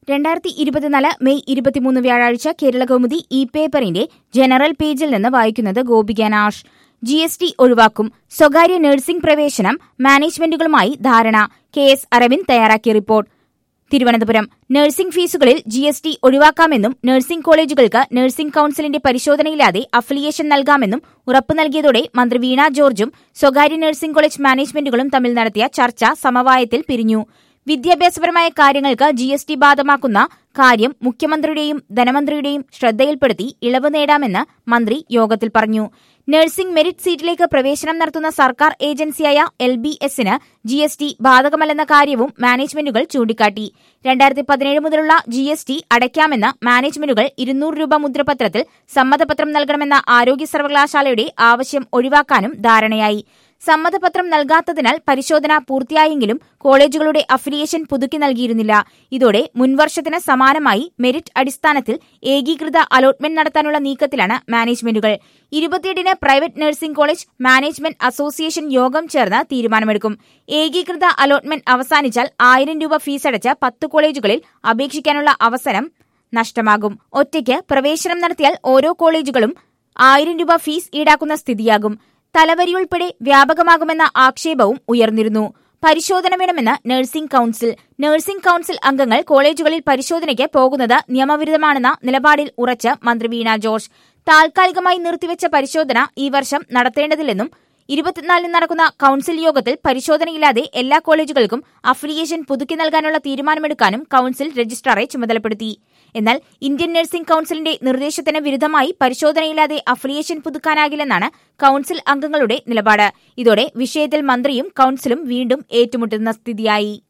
രണ്ടായിരത്തി ഇരുപത്തിനാല് മെയ് ഇരുപത്തിമൂന്ന് വ്യാഴാഴ്ച കേരളകൗമുദി ഇ പേപ്പറിന്റെ ജനറൽ പേജിൽ നിന്ന് വായിക്കുന്നത് ഗോപിക നാഷ് ജി എസ് ടി ഒഴിവാക്കും സ്വകാര്യ നഴ്സിംഗ് പ്രവേശനം മാനേജ്മെന്റുകളുമായി ധാരണ കെ എസ് അരവിന്ദ് തയ്യാറാക്കിയ റിപ്പോർട്ട് തിരുവനന്തപുരം നഴ്സിംഗ് ഫീസുകളിൽ ജി എസ് ടി ഒഴിവാക്കാമെന്നും നഴ്സിംഗ് കോളേജുകൾക്ക് നഴ്സിംഗ് കൌൺസിലിന്റെ പരിശോധനയില്ലാതെ അഫിലിയേഷൻ നൽകാമെന്നും ഉറപ്പു നൽകിയതോടെ മന്ത്രി വീണ ജോർജും സ്വകാര്യ നഴ്സിംഗ് കോളേജ് മാനേജ്മെന്റുകളും തമ്മിൽ നടത്തിയ ചർച്ച സമവായത്തിൽ പിരിഞ്ഞു വിദ്യാഭ്യാസപരമായ കാര്യങ്ങൾക്ക് ജി എസ് ടി ബാധമാക്കുന്ന കാര്യം മുഖ്യമന്ത്രിയുടെയും ധനമന്ത്രിയുടെയും ശ്രദ്ധയിൽപ്പെടുത്തി ഇളവ് നേടാമെന്ന് മന്ത്രി യോഗത്തിൽ പറഞ്ഞു നഴ്സിംഗ് മെറിറ്റ് സീറ്റിലേക്ക് പ്രവേശനം നടത്തുന്ന സർക്കാർ ഏജൻസിയായ എൽ ബി എസിന് ജി എസ് ടി ബാധകമല്ലെന്ന കാര്യവും മാനേജ്മെന്റുകൾ ചൂണ്ടിക്കാട്ടി രണ്ടായിരത്തി പതിനേഴ് മുതലുള്ള ജി എസ് ടി അടയ്ക്കാമെന്ന് മാനേജ്മെന്റുകൾ ഇരുന്നൂറ് രൂപ മുദ്രപത്രത്തിൽ സമ്മതപത്രം നൽകണമെന്ന ആരോഗ്യ സർവകലാശാലയുടെ ആവശ്യം ഒഴിവാക്കാനും ധാരണയായി സമ്മതപത്രം നൽകാത്തതിനാൽ പരിശോധന പൂർത്തിയായെങ്കിലും കോളേജുകളുടെ അഫിലിയേഷൻ പുതുക്കി നൽകിയിരുന്നില്ല ഇതോടെ മുൻവർഷത്തിന് സമാനമായി മെറിറ്റ് അടിസ്ഥാനത്തിൽ ഏകീകൃത അലോട്ട്മെന്റ് നടത്താനുള്ള നീക്കത്തിലാണ് മാനേജ്മെന്റുകൾ ഇരുപത്തിയെട്ടിന് private nursing college management association യോഗം ചേർന്ന് തീരുമാനമെടുക്കും ഏകീകൃത അലോട്ട്മെന്റ് അവസാനിച്ചാൽ ആയിരം രൂപ ഫീസടച്ച് പത്ത് കോളേജുകളിൽ അപേക്ഷിക്കാനുള്ള അവസരം നഷ്ടമാകും ഒറ്റയ്ക്ക് പ്രവേശനം നടത്തിയാൽ ഓരോ കോളേജുകളും ആയിരം രൂപ ഫീസ് ഈടാക്കുന്ന സ്ഥിതിയാകും തലവരിയുൾപ്പെടെ വ്യാപകമാകുമെന്ന ആക്ഷേപവും ഉയർന്നിരുന്നു പരിശോധന വേണമെന്ന് നഴ്സിംഗ് കൌൺസിൽ നഴ്സിംഗ് കൌൺസിൽ അംഗങ്ങൾ കോളേജുകളിൽ പരിശോധനയ്ക്ക് പോകുന്നത് നിയമവിരുദ്ധമാണെന്ന നിലപാടിൽ ഉറച്ച് മന്ത്രി വീണ ജോർജ് താൽക്കാലികമായി നിർത്തിവെച്ച പരിശോധന ഈ വർഷം നടത്തേണ്ടതില്ലെന്നും ഇരുപത്തിനാലിന് നടക്കുന്ന കൌൺസിൽ യോഗത്തിൽ പരിശോധനയില്ലാതെ എല്ലാ കോളേജുകൾക്കും അഫിലിയേഷൻ പുതുക്കി നൽകാനുള്ള തീരുമാനമെടുക്കാനും കൌൺസിൽ രജിസ്ട്രാറെ ചുമതലപ്പെടുത്തി എന്നാൽ ഇന്ത്യൻ നഴ്സിംഗ് കൌൺസിലിന്റെ നിർദ്ദേശത്തിന് വിരുദ്ധമായി പരിശോധനയില്ലാതെ അഫിലിയേഷൻ പുതുക്കാനാകില്ലെന്നാണ് കൌൺസിൽ അംഗങ്ങളുടെ നിലപാട് ഇതോടെ വിഷയത്തിൽ മന്ത്രിയും കൌൺസിലും വീണ്ടും ഏറ്റുമുട്ടുന്ന സ്ഥിതിയായി